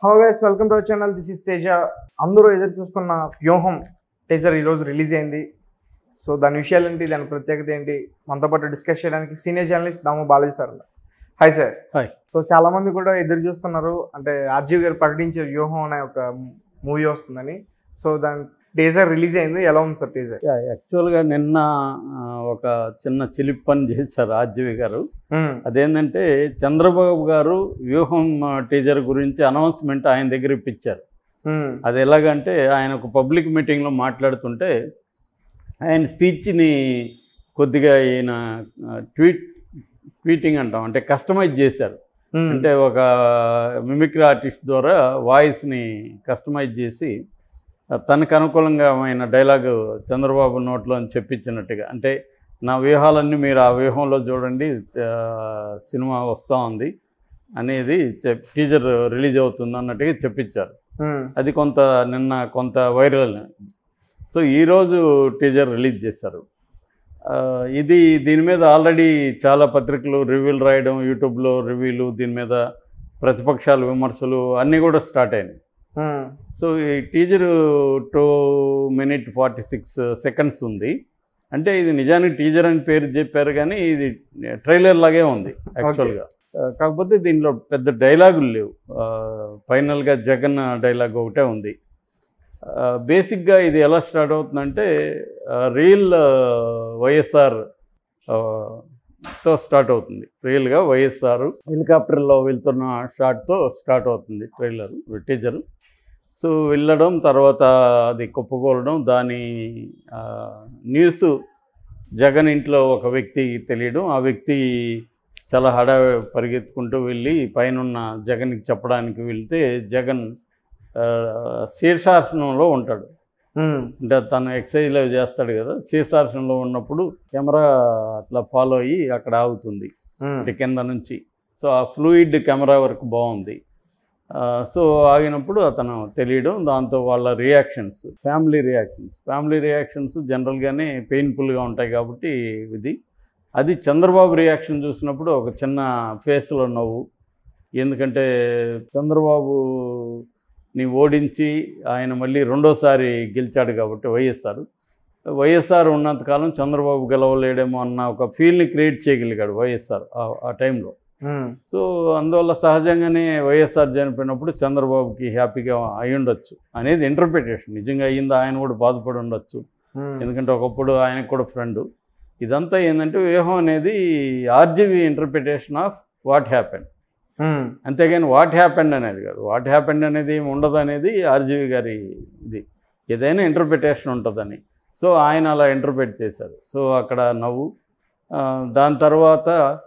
Hello guys welcome to our channel this is Teja అందరూ ఎదురు చూస్తున్న వ్యూహం టీజర్ ఈరోజు రిలీజ్ అయింది సో దాని విషయాలు ఏంటి దాని ప్రత్యేకత ఏంటి మనతో పాటు డిస్కస్ చేయడానికి senior journalist Damu Balaji sir hi sir hi so చాలా మంది కూడా ఎదురు చూస్తున్నారు అంటే ఆర్జీవి గారు ప్రకటించే వ్యూహం అనే ఒక మూవీ వస్తుందని సో దాని టీజర్ రిలీజ్ అయింది ఎలా ఉంది సార్ టీజర్ యా, యాక్చువల్గా నిన్న ఆ, ఒక చిన్న చిలిప్ పని చేశారు ఆర్జీవి గారు అదేంటంటే చంద్రబాబు గారు వ్యూహం ఆ, టీజర్ గురించి అనౌన్స్మెంట్ ఆయన దగ్గర ఇప్పించారు అది ఎలాగంటే ఆయన ఒక పబ్లిక్ మీటింగ్లో మాట్లాడుతుంటే ఆయన స్పీచ్ని కొద్దిగా ఈయన ఆ, ట్వీట్ ట్వీటింగ్ అంటాం అంటే కస్టమైజ్ చేశారు అంటే ఒక మిమిక్రీ ఆర్టిస్ట్ ద్వారా వాయిస్ని కస్టమైజ్ చేసి తనకు అనుకూలంగా డైలాగ్ చంద్రబాబు నోట్లో చెప్పించినట్టుగా అంటే నా వ్యూహాలన్నీ మీరు ఆ వ్యూహంలో చూడండి ఆ, సినిమా వస్తూ ఉంది అనేది చెప్ టీజర్ రిలీజ్ అవుతుంది అన్నట్టుగా చెప్పించారు అది కొంత నిన్న కొంత వైరల్ సో ఈరోజు టీజర్ రిలీజ్ చేశారు ఆ, ఇది దీని మీద ఆల్రెడీ చాలా పత్రికలు రివ్యూలు రాయడం యూట్యూబ్లో రివ్యూలు దీని మీద ప్రతిపక్షాల విమర్శలు అన్నీ కూడా స్టార్ట్ అయినాయి సో ఈ teaser two minute forty six seconds ఉంది అంటే ఇది నిజానికి టీజర్ అని పేరు చెప్పారు కానీ ఇది ట్రైలర్ లాగే ఉంది యాక్చువల్గా ఆ, కాకపోతే దీనిలో పెద్ద డైలాగులు లేవు ఫైనల్గా జగన్ డైలాగ్ ఒకటే ఉంది ఆ, బేసిక్గా ఇది ఎలా స్టార్ట్ అవుతుందంటే ఆ, రియల్ ఆ, వైఎస్ఆర్ ఆ, తో స్టార్ట్ అవుతుంది రియల్గా వైఎస్ఆర్ హెలికాప్టర్లో వెళ్తున్న షాట్తో స్టార్ట్ అవుతుంది ట్రైలర్ టీజర్ సో వెళ్ళడం తర్వాత అది కుప్పకూలడం దాని ఆ, న్యూస్ జగన్ ఇంట్లో ఒక వ్యక్తి తెలియడం ఆ వ్యక్తి చాలా హడా పరిగెత్తుకుంటూ వెళ్ళి పైనున్న జగన్కి చెప్పడానికి వెళ్తే జగన్ ఆ, శీర్షాసనంలో ఉంటాడు అంటే తను ఎక్సైజ్లో చేస్తాడు కదా శీర్షాసనంలో ఉన్నప్పుడు కెమెరా అట్లా ఫాలో అయ్యి అక్కడ ఆగుతుంది అంటే కింద నుంచి సో ఆ ఫ్లూయిడ్ కెమెరా వరకు బాగుంది ఆ, సో ఆగినప్పుడు అతను తెలియడం దాంతో వాళ్ళ reactions family reactions family reactions జనరల్గానే పెయిన్ఫుల్గా ఉంటాయి కాబట్టి ఇది అది చంద్రబాబు రియాక్షన్ చూసినప్పుడు ఒక చిన్న ఫేస్లో నవ్వు ఎందుకంటే చంద్రబాబు ని ఓడించి ఆయన మళ్ళీ రెండోసారి గెలిచాడు కాబట్టి వైఎస్ఆర్ వైఎస్ఆర్ ఉన్నంతకాలం చంద్రబాబు గెలవలేడేమో అన్న ఒక ఫీల్ని క్రియేట్ చేయగలిగాడు వైఎస్ఆర్ ఆ- ఆ టైంలో సో అందువల్ల సహజంగానే వైఎస్ఆర్ చనిపోయినప్పుడు చంద్రబాబుకి హ్యాపీగా అయి ఉండొచ్చు అనేది ఇంటర్ప్రిటేషన్ నిజంగా అయ్యిందా ఆయన కూడా బాధపడి ఉండొచ్చు ఎందుకంటే ఒకప్పుడు ఆయనకు కూడా ఫ్రెండ్ ఇదంతా ఏంటంటే వ్యూహం అనేది RGV interpretation of what happen అంతేగాని వాట్ హ్యాపెండ్ అనేది కాదు వాట్ హ్యాపెండ్ అనేది ఏమి ఉండదు అనేది ఆర్జీవి గారి ఇది ఏదైనా ఇంటర్ప్రిటేషన్ ఉంటుందని సో ఆయన అలా ఇంటర్ప్రిట్ చేశారు సో అక్కడ నవ్వు ఆ, దాని తర్వాత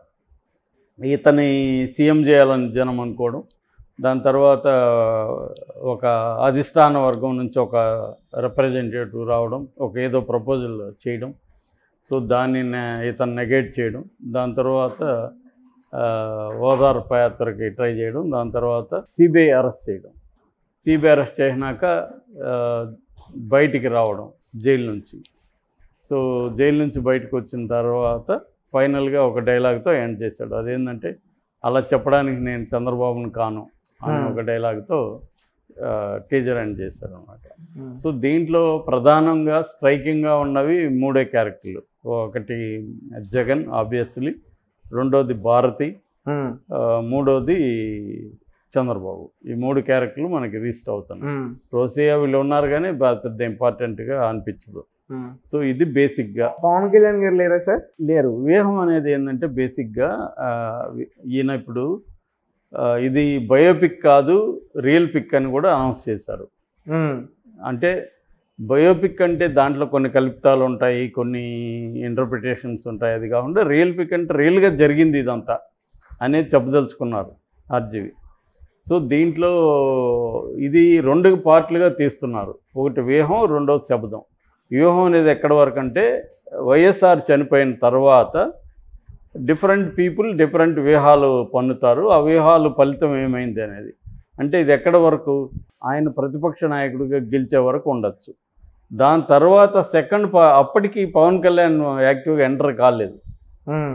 ఇతని సీఎం చేయాలని జనం అనుకోవడం దాని తర్వాత ఒక అధిష్టాన వర్గం నుంచి ఒక రిప్రజెంటేటివ్ రావడం ఒక ఏదో ప్రపోజల్ చేయడం సో దాన్ని నే- ఇతను నెగేట్ చేయడం దాని తర్వాత ఆ, ఓదార్పు యాత్రకి ట్రై చేయడం దాని తర్వాత సిబిఐ అరెస్ట్ చేయడం సిబిఐ అరెస్ట్ చేసినాక ఆ, బయటికి రావడం జైలు నుంచి సో జైలు నుంచి బయటకు వచ్చిన తర్వాత ఫైనల్గా ఒక డైలాగ్తో ఎండ్ చేశాడు అదేంటంటే అలా చెప్పడానికి నేను చంద్రబాబుని కాను అని Hmm. ఒక డైలాగ్తో టీజర్ ఎండ్ చేశాడు అనమాట సో దీంట్లో ప్రధానంగా స్ట్రైకింగ్గా ఉన్నవి మూడే క్యారెక్టర్లు ఒకటి జగన్ ఆబ్వియస్లీ రెండోది భారతి ఆ, మూడోది చంద్రబాబు ఈ మూడు క్యారెక్టర్లు మనకి రీస్ట్ అవుతున్నాయి రోసియా వీళ్ళు ఉన్నారు కానీ బా- పెద్ద ఇంపార్టెంట్గా అనిపించదు సో ఇది బేసిక్గా పవన్ కళ్యాణ్ గారు లేరా సార్ లేరు వ్యూహం అనేది ఏంటంటే బేసిక్గా ఆ, ఈయన ఇప్పుడు ఆ, ఇది బయోపిక్ కాదు రియల్ పిక్ అని కూడా అనౌన్స్ చేశారు అంటే బయోపిక్ అంటే దాంట్లో కొన్ని కల్పితాలు ఉంటాయి కొన్ని ఇంటర్ప్రిటేషన్స్ ఉంటాయి అది కాకుండా రియల్ పిక్ అంటే రియల్గా జరిగింది ఇదంతా అనేది చెప్పదలుచుకున్నారు ఆర్జీవి సో దీంట్లో ఇది రెండు పార్ట్లుగా తీస్తున్నారు ఒకటి వ్యూహం రెండోది శబ్దం వ్యూహం అనేది ఎక్కడి వరకు అంటే వైఎస్ఆర్ చనిపోయిన తర్వాత డిఫరెంట్ పీపుల్ డిఫరెంట్ వ్యూహాలు పన్నుతారు ఆ వ్యూహాలు ఫలితం ఏమైంది అనేది అంటే ఇది ఎక్కడ వరకు ఆయన ప్రతిపక్ష నాయకుడిగా గెలిచే వరకు ఉండొచ్చు దాని తర్వాత సెకండ్ పా అప్పటికి పవన్ కళ్యాణ్ యాక్టివ్గా ఎంటర్ కాలేదు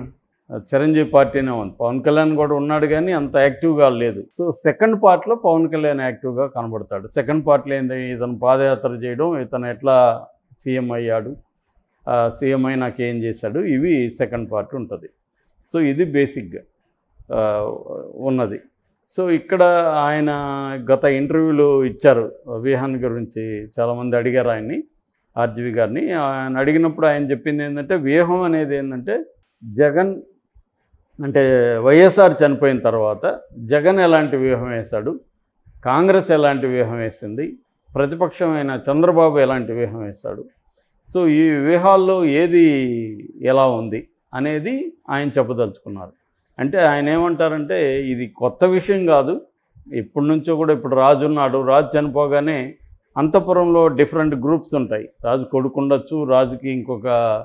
చిరంజీవి పార్టీనే ఉంది పవన్ కళ్యాణ్ కూడా ఉన్నాడు కానీ అంత యాక్టివ్గా లేదు సో సెకండ్ పార్ట్లో పవన్ కళ్యాణ్ యాక్టివ్గా కనబడతాడు సెకండ్ పార్ట్లో ఏంది ఇతను పాదయాత్ర చేయడం ఇతను ఎట్లా సీఎం అయ్యాడు ఆ, సీఎం అయి నాకు ఏం చేశాడు ఇవి సెకండ్ పార్ట్ ఉంటుంది సో ఇది బేసిక్గా ఆ, ఉన్నది సో ఇక్కడ ఆయన గత ఇంటర్వ్యూలో ఇచ్చారు విహాన్ గురించి చాలామంది అడిగారు ఆయన్ని ఆర్జీవి గారిని ఆయన అడిగినప్పుడు ఆయన చెప్పింది ఏంటంటే వ్యూహం అనేది ఏంటంటే జగన్ అంటే వైఎస్ఆర్ చనిపోయిన తర్వాత జగన్ ఎలాంటి వ్యూహం వేశాడు కాంగ్రెస్ ఎలాంటి వ్యూహం వేసింది ప్రతిపక్షమైన చంద్రబాబు ఎలాంటి వ్యూహం వేశాడు సో ఈ వ్యూహాల్లో ఏది ఎలా ఉంది అనేది ఆయన చెప్పదలుచుకున్నారు అంటే ఆయన ఏమంటారంటే ఇది కొత్త విషయం కాదు ఇప్పటి నుంచో కూడా ఇప్పుడు రాజు ఉన్నాడు రాజు చనిపోగానే అంతఃపురంలో డిఫరెంట్ గ్రూప్స్ ఉంటాయి రాజు కొడుకు ఉండొచ్చు రాజుకి ఇంకొక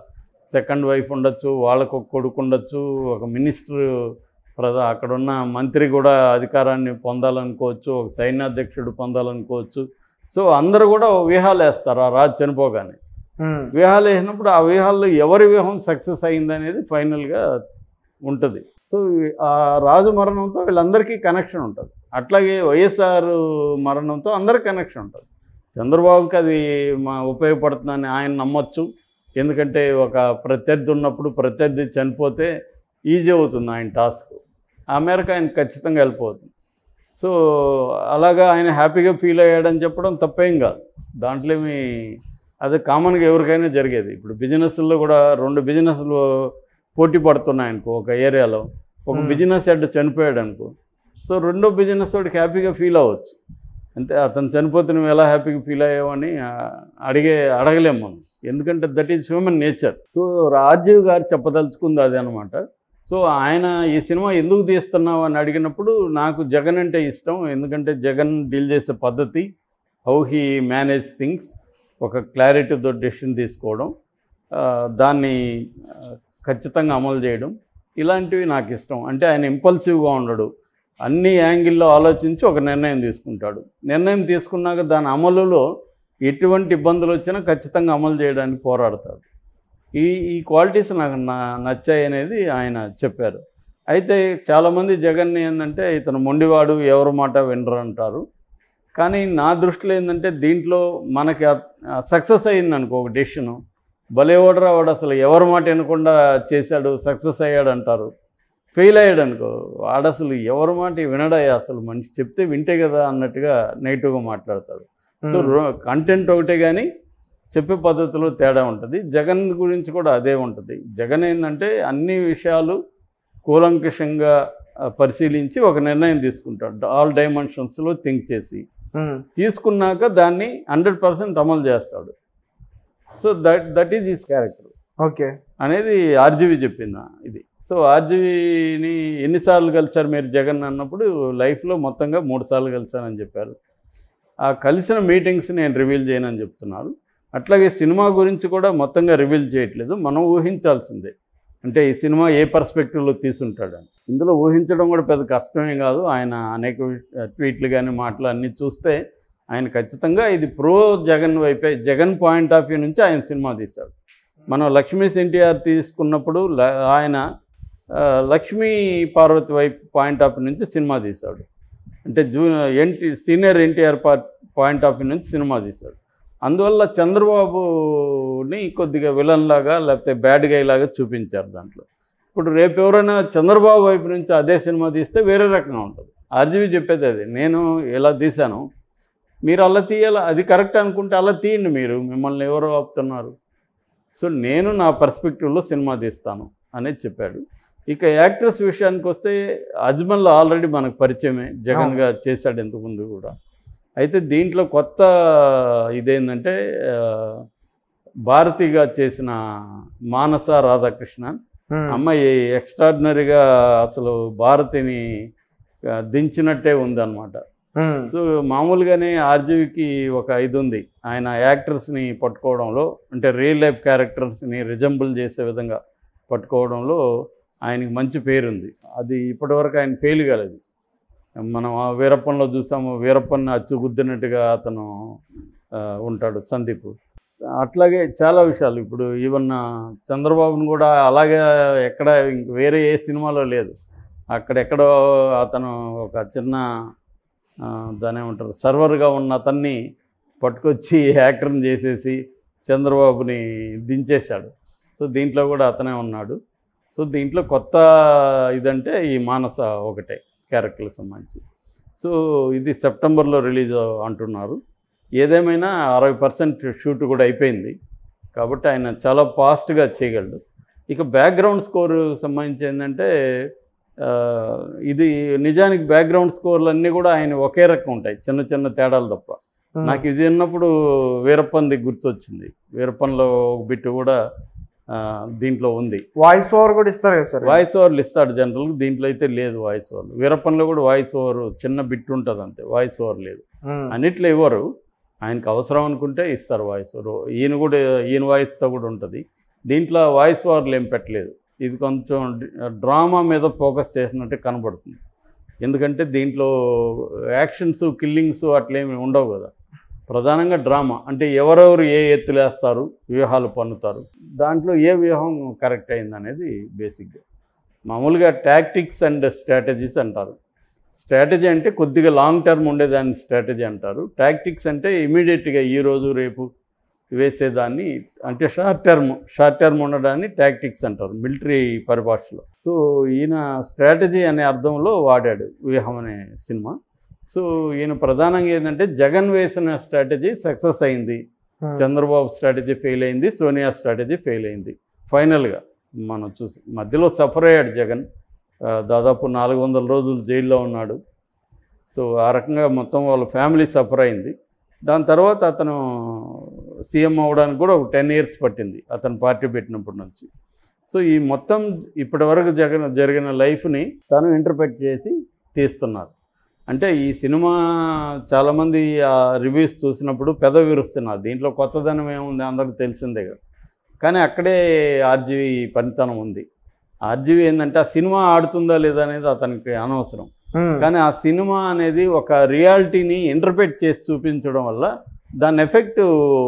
సెకండ్ వైఫ్ ఉండొచ్చు వాళ్ళకు ఒక కొడుకు ఉండొచ్చు ఒక మినిస్టర్ ప్రధా అక్కడున్న మంత్రి కూడా అధికారాన్ని పొందాలనుకోవచ్చు ఒక సైన్యాధ్యక్షుడు పొందాలనుకోవచ్చు సో అందరూ కూడా వ్యూహాలు వేస్తారు ఆ రాజు చనిపోగానే ఉమ్, వ్యూహాలు వేసినప్పుడు ఆ వ్యూహాల్లో ఎవరి వ్యూహం సక్సెస్ అయిందనేది ఫైనల్గా ఉంటుంది సో ఆ రాజు మరణంతో వీళ్ళందరికీ కనెక్షన్ ఉంటుంది అట్లాగే వైఎస్ఆర్ మరణంతో అందరికి కనెక్షన్ ఉంటుంది చంద్రబాబుకి అది మా ఉపయోగపడుతుందని ఆయన నమ్మొచ్చు ఎందుకంటే ఒక ప్రత్యర్థి ఉన్నప్పుడు ప్రత్యర్థి చనిపోతే ఈజీ అవుతుంది ఆయన టాస్క్ ఆ మేరకు ఆయన ఖచ్చితంగా వెళ్ళిపోతుంది సో అలాగా ఆయన హ్యాపీగా ఫీల్ అయ్యాడని చెప్పడం తప్పేం కాదు దాంట్లో ఏమి అది కామన్గా ఎవరికైనా జరిగేది ఇప్పుడు బిజినెస్లో కూడా రెండు బిజినెస్లు పోటీ పడుతున్నాయి అనుకో ఒక ఏరియాలో ఒక Hmm. బిజినెస్ హెడ్ చనిపోయాడు అనుకో సో రెండో బిజినెస్ వాడికి హ్యాపీగా ఫీల్ అవ్వచ్చు అంతే అతను చనిపోతే నువ్వు ఎలా హ్యాపీగా ఫీల్ అయ్యావని ఆ, అడిగే అడగలేము మనం ఎందుకంటే that is human nature so Rajeev garu చెప్పదలుచుకుంది అదే అనమాట సో ఆయన ఈ సినిమా ఎందుకు తీస్తున్నావు అని అడిగినప్పుడు నాకు జగన్ అంటే ఇష్టం ఎందుకంటే జగన్ డీల్ చేసే పద్ధతి హౌ హీ మేనేజ్ థింగ్స్ ఒక క్లారిటీతో డెసిషన్ తీసుకోవడం ఆ, దాన్ని ఆ, ఖచ్చితంగా అమలు చేయడం ఇలాంటివి నాకు ఇష్టం అంటే ఆయన ఇంపల్సివ్గా ఉండడు అన్ని యాంగిల్లో ఆలోచించి ఒక నిర్ణయం తీసుకుంటాడు నిర్ణయం తీసుకున్నాక దాని అమలులో ఎటువంటి ఇబ్బందులు వచ్చినా ఖచ్చితంగా అమలు చేయడానికి పోరాడతాడు ఈ ఈ క్వాలిటీస్ నాకు నా నచ్చాయి అనేది ఆయన చెప్పారు అయితే చాలామంది జగన్ని ఏంటంటే ఇతను మొండివాడు ఎవరి మాట వినరు అంటారు కానీ నా దృష్టిలో ఏంటంటే దీంట్లో మనకి సక్సెస్ అయింది అనుకో ఒక డెసిషను భలే ఓడరా వాడు అసలు ఎవరి మాట వినకుండా చేశాడు సక్సెస్ అయ్యాడు అంటారు ఫెయిల్ అయ్యాడు అనుకో వాడు అసలు ఎవరి మాట వినడయ్యా అసలు మనిషి చెప్తే వింటే కదా అన్నట్టుగా నెగిటివ్గా మాట్లాడతాడు సో కంటెంట్ ఒకటే కానీ చెప్పే పద్ధతిలో తేడా ఉంటుంది జగన్ గురించి కూడా అదే ఉంటుంది జగన్ ఏంటంటే అన్ని విషయాలు కూలంకషంగా ఆ, పరిశీలించి ఒక నిర్ణయం తీసుకుంటాడు ఆల్ డైమెన్షన్స్లో థింక్ చేసి ఉమ్, తీసుకున్నాక దాన్ని హండ్రెడ్ పర్సెంట్ అమలు చేస్తాడు so that that is his character okay అనేది ఆర్జీవి చెప్పింది ఇది సో ఆర్జీవిని ఎన్నిసార్లు కలిసారు మీరు జగన్ అన్నప్పుడు లైఫ్లో మొత్తంగా మూడు సార్లు కలిశానని చెప్పారు ఆ కలిసిన మీటింగ్స్ నేను రివీల్ చేయనని చెప్తున్నారు అట్లాగే సినిమా గురించి కూడా మొత్తంగా రివీల్ చేయట్లేదు మనం ఊహించాల్సిందే అంటే ఈ సినిమా ఏ పర్స్పెక్టివ్లో తీసుంటాడని ఇందులో ఊహించడం కూడా పెద్ద కష్టమే కాదు ఆయన అనేక వి- ట్వీట్లు కానీ మాటలు అన్నీ చూస్తే ఆయన ఖచ్చితంగా ఇది ప్రో జగన్ వైపే జగన్ పాయింట్ ఆఫ్ వ్యూ నుంచి ఆయన సినిమా తీశాడు మనం లక్ష్మీ ఎన్టీఆర్ తీసుకున్నప్పుడు ల- ఆయన ఆ, లక్ష్మీ పార్వతి వైపు పాయింట్ ఆఫ్ వ్యూ నుంచి సినిమా తీశాడు అంటే జూ ఎన్టీ senior NTR point of view నుంచి సినిమా తీశాడు అందువల్ల చంద్రబాబుని కొద్దిగా విలన్ లాగా లేకపోతే బ్యాడ్ గై లాగా చూపించారు దాంట్లో ఇప్పుడు రేపు ఎవరైనా చంద్రబాబు వైపు నుంచి అదే సినిమా తీస్తే వేరే రకంగా ఉంటుంది ఆర్జీవి చెప్పేది అది నేను ఎలా తీశాను మీరు అలా తీయాలి అది కరెక్ట్ అనుకుంటే అలా తీయండి మీరు మిమ్మల్ని ఎవరు ఆపుతున్నారు సో నేను నా పర్స్పెక్టివ్లో సినిమా తీస్తాను అనేది చెప్పాడు ఇక యాక్ట్రెస్ విషయానికి వస్తే అజ్మల్ ఆల్రెడీ మనకు పరిచయమే జగన్గా చేశాడు ఇంతకుముందు కూడా అయితే దీంట్లో కొత్త ఇదేంటంటే ఆ, భారతిగా చేసిన మానస రాధాకృష్ణ ఉమ్, అమ్మాయి ఎక్స్ట్రాడినరీగా అసలు భారతిని ఆ, దించినట్టే ఉందన్నమాట ఉమ్, సో మామూలుగానే ఆర్జీవికి ఒక ఇది ఉంది ఆయన యాక్టర్స్ని పట్టుకోవడంలో అంటే రియల్ లైఫ్ క్యారెక్టర్స్ని రిజంబుల్ చేసే విధంగా పట్టుకోవడంలో ఆయనకి మంచి పేరుంది అది ఇప్పటివరకు ఆయన ఫెయిల్ కాలేదు మనం ఆ వీరప్పన్లో చూసాము వీరప్పన్ని అచ్చు గుద్దినట్టుగా అతను ఆ, ఉంటాడు సందీప్ అట్లాగే చాలా విషయాలు ఇప్పుడు ఈవెన్ చంద్రబాబును కూడా అలాగే ఎక్కడ ఇంక వేరే ఏ సినిమాలో లేదు అక్కడెక్కడో అతను ఒక చిన్న ఆ, దాని ఏమంటారు సర్వర్గా ఉన్న అతన్ని పట్టుకొచ్చి యాక్టర్ని చేసేసి చంద్రబాబుని దించేశాడు సో దీంట్లో కూడా అతనే ఉన్నాడు సో దీంట్లో కొత్త ఇదంటే ఈ మానస ఒకటే క్యారెక్టర్కి సంబంధించి సో ఇది సెప్టెంబర్లో రిలీజ్ అంటున్నారు ఏదేమైనా అరవై పర్సెంట్ షూట్ కూడా అయిపోయింది కాబట్టి ఆయన చాలా ఫాస్ట్గా చేయగలడు ఇక బ్యాక్గ్రౌండ్ స్కోర్ సంబంధించి ఏంటంటే ఆ, ఇది నిజానికి బ్యాక్గ్రౌండ్ స్కోర్లు అన్నీ కూడా ఆయన ఒకే రకం ఉంటాయి చిన్న చిన్న తేడాలు తప్ప నాకు ఇది విన్నప్పుడు వీరప్పన్ది గుర్తొచ్చింది వీరప్పన్లో ఒక బిట్టు కూడా ఆ, దీంట్లో ఉంది వాయిస్ ఓవర్ కూడా ఇస్తారు కదా సార్ వాయిస్ ఓవర్లు ఇస్తాడు జనరల్గా దీంట్లో అయితే లేదు వాయిస్ ఓవర్లు వీరప్పన్లో కూడా వాయిస్ ఓవర్ చిన్న బిట్ ఉంటుంది అంతే వాయిస్ ఓవర్ లేదు ఉమ్. అన్నిట్లో ఇవ్వరు ఆయనకు అవసరం అనుకుంటే ఇస్తారు వాయిస్ ఓవర్ ఈయన కూడా ఈయన వాయిస్తో కూడా ఉంటుంది దీంట్లో వాయిస్ ఓవర్లు ఏం పెట్టలేదు ఇది కొంచెం డ్రామా మీద ఫోకస్ చేసినట్టు కనబడుతుంది ఎందుకంటే దీంట్లో యాక్షన్స్ కిల్లింగ్స్ అట్లేమి ఉండవు కదా ప్రధానంగా డ్రామా అంటే ఎవరెవరు ఏ ఎత్తులు వేస్తారు వ్యూహాలు పన్నుతారు దాంట్లో ఏ వ్యూహం కరెక్ట్ అయింది అనేది బేసిక్గా మామూలుగా టాక్టిక్స్ అండ్ స్ట్రాటజీస్ అంటారు స్ట్రాటజీ అంటే కొద్దిగా లాంగ్ టర్మ్ ఉండేదాన్ని స్ట్రాటజీ అంటారు టాక్టిక్స్ అంటే ఇమీడియట్గా ఈ రోజు రేపు వేసేదాన్ని అంటే షార్ట్ టర్మ్ షార్ట్ టర్మ్ ఉండడాన్ని టాక్టిక్స్ అంటారు మిలిటరీ పరిభాషలో సో ఈయన స్ట్రాటజీ అనే అర్థంలో వాడాడు వ్యూహం అనే సినిమా సో ఈయన ప్రధానంగా ఏంటంటే జగన్ వేసిన స్ట్రాటజీ సక్సెస్ అయింది ఉమ్. చంద్రబాబు స్ట్రాటజీ ఫెయిల్ అయింది సోనియా స్ట్రాటజీ ఫెయిల్ అయింది ఫైనల్గా మనం చూసి మధ్యలో సఫర్ అయ్యాడు జగన్ ఆ, దాదాపు నాలుగు వందల రోజులు జైల్లో ఉన్నాడు సో ఆ రకంగా మొత్తం వాళ్ళ ఫ్యామిలీ సఫర్ అయింది దాని తర్వాత అతను సీఎం అవ్వడానికి కూడా ఒక టెన్ ఇయర్స్ పట్టింది అతను పార్టీ పెట్టినప్పటి నుంచి సో ఈ మొత్తం ఇప్పటివరకు జగన్ జరిగిన లైఫ్ని తను ఇంటర్ప్రెట్ చేసి తీస్తున్నారు అంటే ఈ సినిమా చాలామంది ఆ రివ్యూస్ చూసినప్పుడు పెద విరుస్తున్నారు దీంట్లో కొత్తదనం ఏముంది అందరికి తెలిసిందే కదా కానీ అక్కడే ఆర్జీవి పనితనం ఉంది ఆర్జీవి ఏంటంటే ఆ సినిమా ఆడుతుందా లేదా అనేది అతనికి అనవసరం ఉమ్. కానీ ఆ సినిమా అనేది ఒక రియాలిటీని ఇంటర్ప్రెట్ చేసి చూపించడం వల్ల దాని ఎఫెక్ట్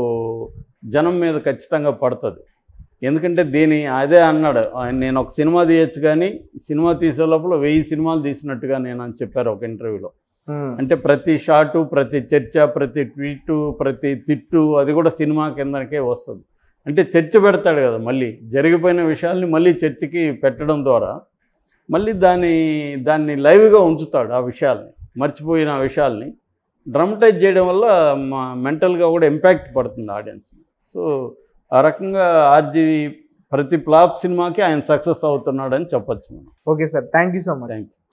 జనం మీద ఖచ్చితంగా పడుతుంది ఎందుకంటే దీని అదే అన్నాడు ఆయన నేను ఒక సినిమా తీయచ్చు కానీ సినిమా తీసే లోపల వెయ్యి సినిమాలు తీసినట్టుగా నేను అని చెప్పారు ఒక ఇంటర్వ్యూలో ఉమ్. అంటే ప్రతి షాటు ప్రతి చర్చ ప్రతి ట్వీటు ప్రతి తిట్టు అది కూడా సినిమా కిందకే వస్తుంది అంటే చర్చ పెడతాడు కదా మళ్ళీ జరిగిపోయిన విషయాల్ని మళ్ళీ చర్చకి పెట్టడం ద్వారా మళ్ళీ దాన్ని దాన్ని లైవ్గా ఉంచుతాడు ఆ విషయాల్ని మర్చిపోయిన ఆ విషయాల్ని డ్రమటైజ్ చేయడం వల్ల మా మెంటల్గా కూడా ఇంపాక్ట్ పడుతుంది ఆడియన్స్ సో ఆ రకంగా ఆర్జీవి ప్రతి ఫ్లాప్ సినిమాకి ఆయన సక్సెస్ అవుతున్నాడని చెప్పొచ్చు మనం okay sir thank you so much thank you